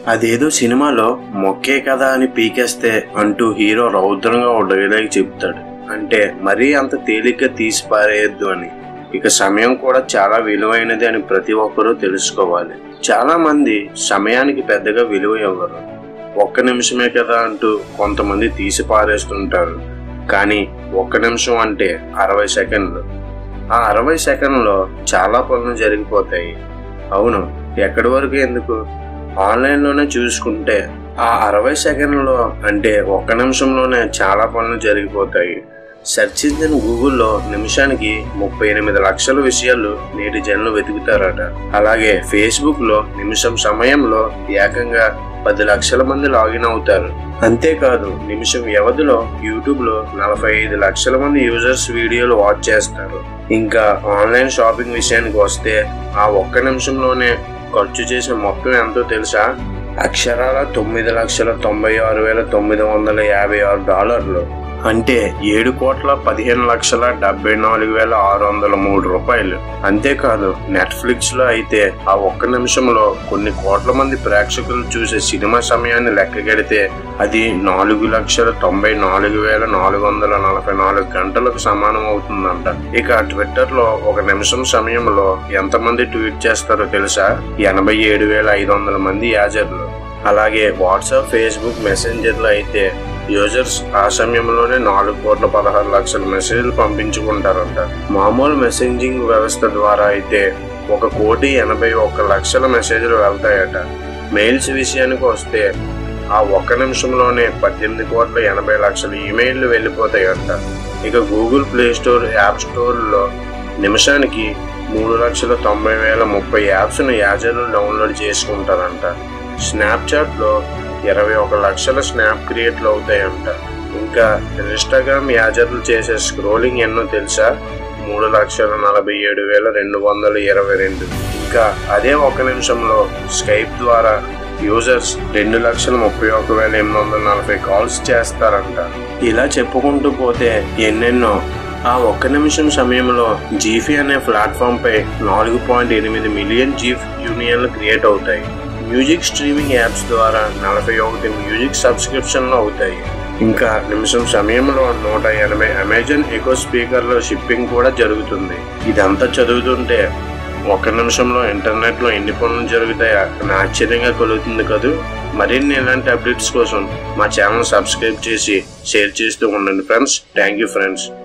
అదేదో సినిమాలో మొక్కే కదా అని పీకేస్తే అంటూ హీరో రౌద్రంగా ఓ డైలాగ్ చెప్తాడు అంటే మరీ అంత తేలిగ్గా తీసి పారేయద్దు అని ఇక సమయం కూడా చాలా విలువైనది అని ప్రతి ఒక్కరూ తెలుసుకోవాలి చాలా మంది సమయానికి పెద్దగా విలువ ఇవ్వరు ఒక్క నిమిషమే కదా అంటూ కొంతమంది తీసి పారేస్తుంటారు కానీ ఒక్క నిమిషం అంటే అరవై సెకండ్లు ఆ అరవై సెకండ్లో చాలా పనులు జరిగిపోతాయి అవును ఎక్కడి వరకు ఎందుకు ఆన్లైన్లోనే చూసుకుంటే ఆ అరవై సెకండ్లో అంటే ఒక్క నిమిషంలోనే చాలా పనులు జరిగిపోతాయి సెర్చ్ ఇంజిన్ గూగుల్లో నిమిషానికి ముప్పై ఎనిమిది లక్షల విషయాలు నేటి జనులు వెతుకుతారట అలాగే ఫేస్బుక్ లో నిమిషం సమయంలో ఏకంగా పది లక్షల మంది లాగిన్ అవుతారు అంతేకాదు నిమిషం వ్యవధిలో యూట్యూబ్ లో నలభై ఐదు లక్షల మంది యూజర్స్ వీడియోలు వాచ్ చేస్తారు ఇంకా ఆన్లైన్ షాపింగ్ విషయానికి వస్తే ఆ ఒక్క నిమిషంలోనే ఖర్చు చేసే మొత్తం ఎంతో తెలుసా అక్షరాల తొమ్మిది లక్షల తొంభై ఆరు వేల తొమ్మిది వందల యాభై ఆరు డాలర్లు అంటే ఏడు కోట్ల పదిహేను లక్షల డెబ్బై నాలుగు వేల ఆరు వందల మూడు రూపాయలు అంతేకాదు నెట్ఫ్లిక్స్ లో అయితే ఆ ఒక్క నిమిషంలో కొన్ని కోట్ల మంది ప్రేక్షకులు చూసే సినిమా సమయాన్ని లెక్కగడితే అది నాలుగు లక్షల తొంభై నాలుగు వేల నాలుగు వందల నలభై నాలుగు గంటలకు సమానం అవుతుందంట ఇక ట్విట్టర్ లో ఒక నిమిషం సమయంలో ఎంతమంది ట్వీట్ చేస్తారో తెలుసా ఎనభై ఏడు వేల ఐదు వందల మంది యాజర్లు అలాగే వాట్సాప్ ఫేస్బుక్ మెసెంజర్లు అయితే యూజర్స్ ఆ సమయంలోనే నాలుగు కోట్ల పదహారు లక్షల మెసేజ్లు పంపించుకుంటారంట మామూలు మెసేజింగ్ వ్యవస్థ ద్వారా అయితే ఒక కోటి ఎనభై ఒక్క లక్షల మెసేజ్లు వెళ్తాయట మెయిల్స్ విషయానికి వస్తే ఆ ఒక్క నిమిషంలోనే పద్దెనిమిది కోట్ల ఎనభై లక్షల ఈమెయిల్లు వెళ్ళిపోతాయంట ఇక గూగుల్ ప్లే స్టోర్ యాప్ స్టోర్లో నిమిషానికి మూడు లక్షల తొంభై వేల ముప్పై యాప్స్ను యాజర్లు డౌన్లోడ్ చేసుకుంటారంట స్నాప్చాట్లో ఇరవై ఒక లక్షల స్నాప్ క్రియేట్లు అవుతాయంట ఇంకా ఇన్స్టాగ్రామ్ యాజర్లు చేసే స్క్రోలింగ్ ఎన్నో తెలుసా మూడు లక్షల నలభై ఏడు వేల రెండు వందల ఇరవై రెండు ఇంకా అదే ఒక నిమిషంలో స్కైప్ ద్వారా యూజర్స్ రెండు లక్షల ముప్పై ఒక వేల ఎనిమిది వందల నలభై కాల్స్ చేస్తారంట ఇలా చెప్పుకుంటూ పోతే ఎన్నెన్నో ఆ ఒక్క నిమిషం సమయంలో జీఫీ అనే ప్లాట్ఫామ్ పై నాలుగు పాయింట్ ఎనిమిది మిలియన్ జీఫ్ యూనియన్లు క్రియేట్ అవుతాయి మ్యూజిక్ స్ట్రీమింగ్ యాప్స్ ద్వారా నలభై ఒకటి మ్యూజిక్ సబ్స్క్రిప్షన్లు అవుతాయి ఇంకా నిమిషం సమయంలో నూట ఎనభై అమెజాన్ ఎకో స్పీకర్ల షిప్పింగ్ కూడా జరుగుతుంది ఇదంతా చదువుతుంటే ఒక్క నిమిషంలో ఇంటర్నెట్లో ఎన్ని పనులు జరుగుతాయా అని ఆశ్చర్యంగా కలుగుతుంది కదూ మరిన్ని ఇలాంటి అప్డేట్స్ కోసం మా ఛానల్ సబ్స్క్రైబ్ చేసి షేర్ చేస్తూ ఉండండి ఫ్రెండ్స్ థ్యాంక్ యూ ఫ్రెండ్స్